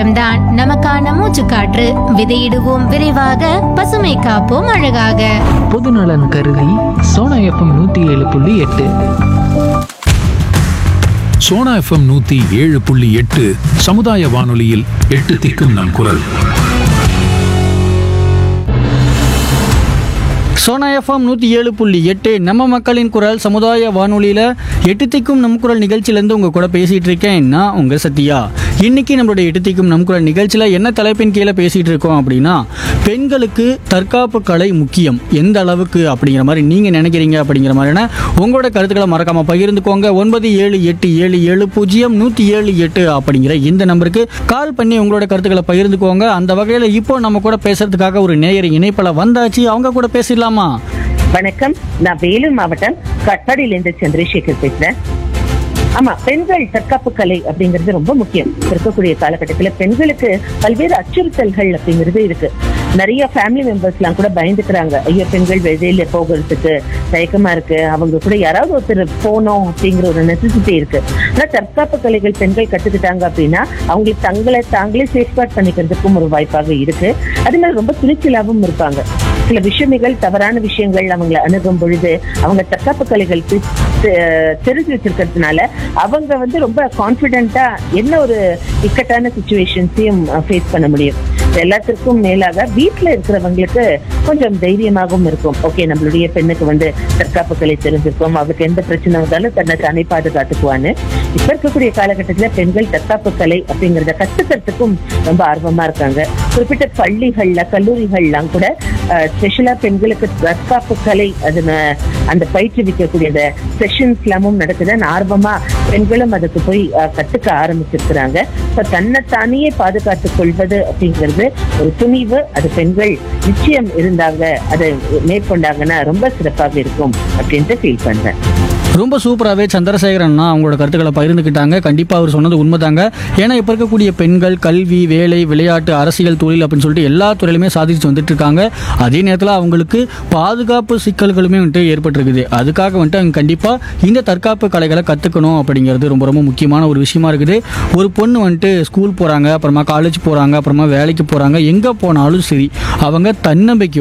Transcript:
விவசாயம்தான் நமக்கான மூச்சுக்காற்று விதையிடுவோம் விரைவாக பசுமை காப்போம் அழகாக பொதுநலன் கருதி சோனா எஃப்எம் நூற்றி ஏழு புள்ளி எட்டு சோனா எஃப்எம் நூத்தி ஏழு புள்ளி எட்டு சமுதாய வானொலியில் எட்டு திக்கும் நம் குரல் சோனா எஃப்எம் நூற்றி ஏழு புள்ளி எட்டு நம்ம மக்களின் குரல் சமுதாய வானொலியில் எட்டு திக்கும் நம் குரல் நிகழ்ச்சியிலேருந்து உங்கள் கூட பேசிகிட்டு இருக்கேன் நான் உங்கள் சத்யா இன்னைக்கு நம்மளுடைய எட்டு திக்கும் நம் குரல் நிகழ்ச்சியில் என்ன தலைப்பின் கீழே பேசிகிட்டு இருக்கோம் அப்படின்னா பெண்களுக்கு தற்காப்பு கலை முக்கியம் எந்த அளவுக்கு அப்படிங்கிற மாதிரி நீங்கள் நினைக்கிறீங்க அப்படிங்கிற மாதிரியான உங்களோட கருத்துக்களை மறக்காமல் பகிர்ந்துக்கோங்க ஒன்பது ஏழு எட்டு ஏழு ஏழு பூஜ்ஜியம் நூற்றி ஏழு எட்டு அப்படிங்கிற இந்த நம்பருக்கு கால் பண்ணி உங்களோட கருத்துக்களை பகிர்ந்துக்கோங்க அந்த வகையில் இப்போ நம்ம கூட பேசுறதுக்காக ஒரு நேயர் இணைப்பில் வந்தாச்சு அவங்க கூட பேசிடலாமா வணக்கம் நான் வேலூர் மாவட்டம் கட்பாடியிலிருந்து சந்திரசேகர் பேசுறேன் ஆமா பெண்கள் தற்காப்பு கலை அப்படிங்கிறது ரொம்ப முக்கியம் இப்ப இருக்கக்கூடிய காலகட்டத்துல பெண்களுக்கு பல்வேறு அச்சுறுத்தல்கள் அப்படிங்கிறது இருக்கு நிறைய ஃபேமிலி மெம்பர்ஸ் எல்லாம் கூட பயந்துக்கிறாங்க ஐயோ பெண்கள் வெளியில போகிறதுக்கு தயக்கமா இருக்கு அவங்க கூட யாராவது ஒருத்தர் போனோம் அப்படிங்கிற ஒரு நெசசிட்டி இருக்கு ஆனா தற்காப்பு கலைகள் பெண்கள் கத்துக்கிட்டாங்க அப்படின்னா அவங்களுக்கு தங்களை தாங்களே சேஃப்கார்ட் பண்ணிக்கிறதுக்கும் ஒரு வாய்ப்பாக இருக்கு அது மாதிரி ரொம்ப துணிச்சலாகவும் இருப்பாங்க சில விஷயங்கள் தவறான விஷயங்கள் அவங்களை அணுகும் பொழுது அவங்க தற்காப்பு கலைகள் தெ- தெ- தெரிஞ்சு வச்சிருக்கிறதுனால அவங்க வந்து ரொம்ப கான்பிடென்ட்டா என்ன ஒரு இக்கட்டான சுச்சுவேஷன்ஸையும் ஃபேஸ் பண்ண முடியும் இது எல்லாத்திற்கும் மேலாக வீட்டுல இருக்கிறவங்களுக்கு கொஞ்சம் தைரியமாகவும் இருக்கும் ஓகே நம்மளுடைய பெண்ணுக்கு வந்து தற்காப்பு கலை தெரிஞ்சிருக்கும் அவளுக்கு எந்த பிரச்சனை வந்தாலும் தன்னை தானே பாதுகாத்துக்குவான்னு இப்ப இருக்கக்கூடிய காலகட்டத்துல பெண்கள் தற்காப்பு கலை அப்படிங்கறத கத்துக்கிறதுக்கும் ரொம்ப ஆர்வமா இருக்காங்க குறிப்பிட்ட பள்ளிகள்ல கல்லூரிகள்லாம் கூட ஸ்பெஷலா பெண்களுக்கு தற்காப்பு கலை அதுன அந்த பயிற்றுவிக்கக்கூடிய அந்த செஷன்ஸ் எல்லாமும் நடக்குதுன்னு ஆர்வமா பெண்களும் அதுக்கு போய் அஹ், கத்துக்க ஆரம்பிச்சிருக்கிறாங்க இப்ப தன்னைத்தானே பாதுகாத்துக் கொள்வது அப்படிங்கிறது ஒரு துணிவு அது பெண்கள் நிச்சயம் இருந்தாங்க அதை மேற்கொண்டாங்கன்னா ரொம்ப சிறப்பாக இருக்கும் அப்படின்ட்டு ஃபீல் பண்றேன் ரொம்ப சூப்பராகவே சந்திரசேகரன்னா அவங்களோட கருத்துக்களை பகிர்ந்துக்கிட்டாங்க கண்டிப்பாக அவர் சொன்னது உண்மைதாங்க ஏன்னா இப்போ இருக்கக்கூடிய பெண்கள் கல்வி வேலை விளையாட்டு அரசியல் தொழில் அப்படின்னு சொல்லிட்டு எல்லா துறையிலுமே சாதிச்சு வந்துட்டு இருக்காங்க அதே நேரத்தில் அவங்களுக்கு பாதுகாப்பு சிக்கல்களுமே வந்துட்டு ஏற்பட்டிருக்குது அதுக்காக வந்துட்டு அவங்க கண்டிப்பாக இந்த தற்காப்பு கலைகளை கற்றுக்கணும் அப்படிங்கிறது ரொம்ப ரொம்ப முக்கியமான ஒரு விஷயமா இருக்குது ஒரு பொண்ணு வந்துட்டு ஸ்கூல் போகிறாங்க அப்புறமா காலேஜ் போகிறாங்க அப்புறமா வேலைக்கு போகிறாங்க எங்கே போனாலும் சரி அவங்க தன்னம்பிக்கை